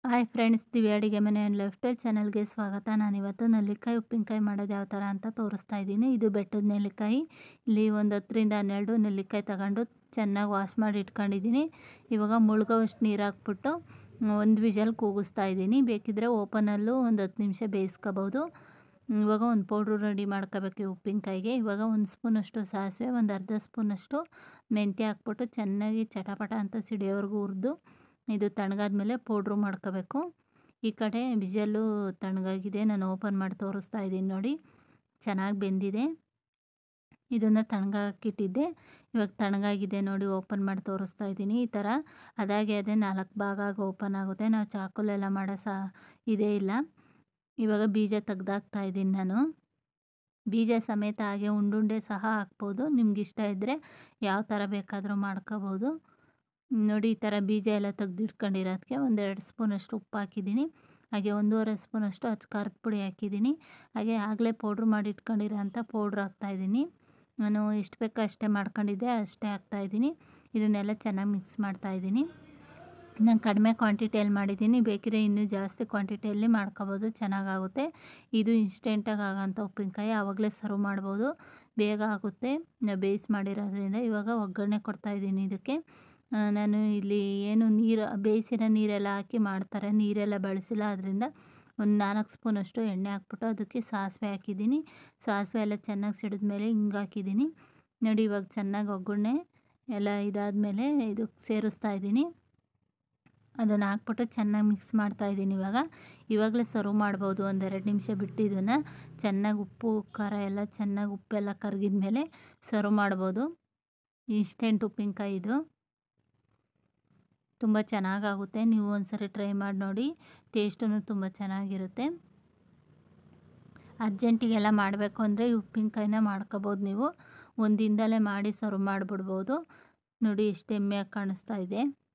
hi friends ದಿವ್ಯ ಅಡುಗೆ ಮನೆ ಆ್ಯಂಡ್ ಲೈಫ್ ಸ್ಟೈಲ್ ಚಾನಲ್ಗೆ ಸ್ವಾಗತ ನಾನಿವತ್ತು ನೆಲ್ಲಿಕಾಯಿ ಉಪ್ಪಿನಕಾಯಿ ಮಾಡೋದು ಯಾವ ಥರ ಅಂತ ತೋರಿಸ್ತಾ ಇದ್ದೀನಿ ಇದು ಬೆಟ್ಟದ ನೆಲ್ಲಿಕಾಯಿ ಇಲ್ಲಿ ಒಂದು ಹತ್ತರಿಂದ ಹನ್ನೆರಡು ನೆಲ್ಲಿಕಾಯಿ ತಗೊಂಡು ಚೆನ್ನಾಗಿ ವಾಶ್ ಮಾಡಿ ಇಟ್ಕೊಂಡಿದ್ದೀನಿ ಇವಾಗ ಮುಳುಗೋವಷ್ಟು ನೀರು ಹಾಕ್ಬಿಟ್ಟು ಒಂದು ವಿಷಲ್ ಕೂಗಿಸ್ತಾ ಇದ್ದೀನಿ ಬೇಕಿದ್ದರೆ ಓಪನಲ್ಲೂ ಒಂದು ಹತ್ತು ನಿಮಿಷ ಬೇಯಿಸ್ಕೋಬೋದು ಇವಾಗ ಒಂದು ಪೌಡ್ರು ರೆಡಿ ಮಾಡ್ಕೋಬೇಕು ಉಪ್ಪಿನಕಾಯಿಗೆ ಇವಾಗ ಒಂದು ಸ್ಪೂನಷ್ಟು ಸಾಸಿವೆ ಒಂದು ಅರ್ಧ ಸ್ಪೂನಷ್ಟು ಮೆಂತ್ಯ ಹಾಕ್ಬಿಟ್ಟು ಚೆನ್ನಾಗಿ ಚಟಪಟ ಅಂತ ಸಿಡಿಯೋವರೆಗೂ ಹುರಿದು ಇದು ತಣ್ಣಗಾದ್ಮೇಲೆ ಪೌಡ್ರು ಮಾಡ್ಕೋಬೇಕು ಈ ಕಡೆ ಬಿಜಲ್ಲು ತಣ್ಣಗಾಗಿದೆ ನಾನು ಓಪನ್ ಮಾಡಿ ತೋರಿಸ್ತಾ ಇದ್ದೀನಿ ನೋಡಿ ಚೆನ್ನಾಗಿ ಬೆಂದಿದೆ ಇದನ್ನು ತಣ್ಣಗಾಕಿಟ್ಟಿದ್ದೆ ಇವಾಗ ತಣ್ಣಗಾಗಿದೆ ನೋಡಿ ಓಪನ್ ಮಾಡಿ ತೋರಿಸ್ತಾ ಇದ್ದೀನಿ ಈ ಥರ ಅದಾಗೆ ಅದೇ ನಾಲ್ಕು ಭಾಗ ಆಗಿ ಓಪನ್ ಆಗುತ್ತೆ ನಾವು ಚಾಕುಲೆಲ್ಲ ಮಾಡೋ ಸಹ ಇದೇ ಇಲ್ಲ ಇವಾಗ ಬೀಜ ತೆಗ್ದಾಕ್ತಾ ಇದ್ದೀನಿ ನಾನು ಬೀಜ ಸಮೇತ ಹಾಗೆ ಉಂಡುಂಡೆ ಸಹ ಹಾಕ್ಬೋದು ನಿಮ್ಗೆ ಇಷ್ಟ ಇದ್ದರೆ ಯಾವ ಥರ ಬೇಕಾದರೂ ಮಾಡ್ಕೋಬೋದು ನೋಡಿ ಈ ಥರ ಬೀಜ ಎಲ್ಲ ತೆಗ್ದಿಟ್ಕೊಂಡಿರೋದಕ್ಕೆ ಒಂದೆರಡು ಸ್ಪೂನಷ್ಟು ಉಪ್ಪು ಹಾಕಿದ್ದೀನಿ ಹಾಗೆ ಒಂದೂವರೆ ಸ್ಪೂನಷ್ಟು ಅಚ್ಚ ಖಾರದ ಪುಡಿ ಹಾಕಿದ್ದೀನಿ ಹಾಗೆ ಆಗಲೇ ಪೌಡ್ರ್ ಮಾಡಿ ಇಟ್ಕೊಂಡಿರೋ ಅಂಥ ಪೌಡ್ರ್ ಹಾಕ್ತಾಯಿದ್ದೀನಿ ನಾನು ಎಷ್ಟು ಬೇಕೋ ಅಷ್ಟೇ ಮಾಡ್ಕೊಂಡಿದ್ದೆ ಅಷ್ಟೇ ಹಾಕ್ತಾಯಿದ್ದೀನಿ ಇದನ್ನೆಲ್ಲ ಚೆನ್ನಾಗಿ ಮಿಕ್ಸ್ ಮಾಡ್ತಾಯಿದ್ದೀನಿ ನಾನು ಕಡಿಮೆ ಕ್ವಾಂಟಿಟಿಯಲ್ಲಿ ಮಾಡಿದ್ದೀನಿ ಬೇಕಿದ್ರೆ ಇನ್ನೂ ಜಾಸ್ತಿ ಕ್ವಾಂಟಿಟಿಯಲ್ಲಿ ಮಾಡ್ಕೊಬೋದು ಚೆನ್ನಾಗಾಗುತ್ತೆ ಇದು ಇನ್ಸ್ಟೆಂಟಾಗಿ ಆಗೋಂಥ ಉಪ್ಪಿನಕಾಯಿ ಆವಾಗಲೇ ಸರ್ವ್ ಮಾಡ್ಬೋದು ಬೇಗ ಆಗುತ್ತೆ ಬೇಯಿಸಿ ಮಾಡಿರೋದ್ರಿಂದ ಇವಾಗ ಒಗ್ಗರಣೆ ಕೊಡ್ತಾಯಿದ್ದೀನಿ ಇದಕ್ಕೆ ನಾನು ಇಲ್ಲಿ ಏನು ನೀರು ಬೇಯಿಸಿರೋ ನೀರೆಲ್ಲ ಹಾಕಿ ಮಾಡ್ತಾರೆ ನೀರೆಲ್ಲ ಬಳಸಿಲ್ಲ ಅದರಿಂದ ಒಂದು ನಾಲ್ಕು ಸ್ಪೂನಷ್ಟು ಎಣ್ಣೆ ಹಾಕ್ಬಿಟ್ಟು ಅದಕ್ಕೆ ಸಾಸಿವೆ ಹಾಕಿದ್ದೀನಿ ಸಾಸಿವೆ ಎಲ್ಲ ಚೆನ್ನಾಗಿ ಸಿಡಿದ ಮೇಲೆ ಹಿಂಗೆ ಹಾಕಿದ್ದೀನಿ ನೋಡಿ ಇವಾಗ ಚೆನ್ನಾಗಿ ಒಗ್ಗರಣೆ ಎಲ್ಲ ಇದಾದಮೇಲೆ ಇದು ಸೇರಿಸ್ತಾ ಇದ್ದೀನಿ ಅದನ್ನು ಹಾಕ್ಬಿಟ್ಟು ಚೆನ್ನಾಗಿ ಮಿಕ್ಸ್ ಮಾಡ್ತಾಯಿದ್ದೀನಿ ಇವಾಗ ಇವಾಗಲೇ ಸರ್ವ್ ಮಾಡ್ಬೋದು ಒಂದೆರಡು ನಿಮಿಷ ಬಿಟ್ಟು ಇದನ್ನು ಚೆನ್ನಾಗಿ ಉಪ್ಪು ಖಾರ ಎಲ್ಲ ಚೆನ್ನಾಗಿ ಉಪ್ಪೆಲ್ಲ ಕರಗಿದ ಮೇಲೆ ಸರ್ವ್ ಮಾಡ್ಬೋದು ಇನ್ಸ್ಟೆಂಟ್ ಉಪ್ಪಿನಕಾಯಿ ಇದು ತುಂಬ ಚೆನ್ನಾಗಾಗುತ್ತೆ ನೀವು ಒಂದ್ಸರಿ ಟ್ರೈ ಮಾಡಿ ನೋಡಿ ಟೇಸ್ಟೂ ತುಂಬ ಚೆನ್ನಾಗಿರುತ್ತೆ ಅರ್ಜೆಂಟಿಗೆಲ್ಲ ಮಾಡಬೇಕು ಅಂದರೆ ಈ ಉಪ್ಪಿನಕಾಯಿನ ಮಾಡ್ಕೋಬೋದು ನೀವು ಒಂದು ದಿನದಲ್ಲೇ ಮಾಡಿ ಸರ್ವ್ ಮಾಡಿಬಿಡ್ಬೋದು ನೋಡಿ ಎಷ್ಟು ಎಮ್ಮೆಯಾಗಿ ಕಾಣಿಸ್ತಾ ಇದೆ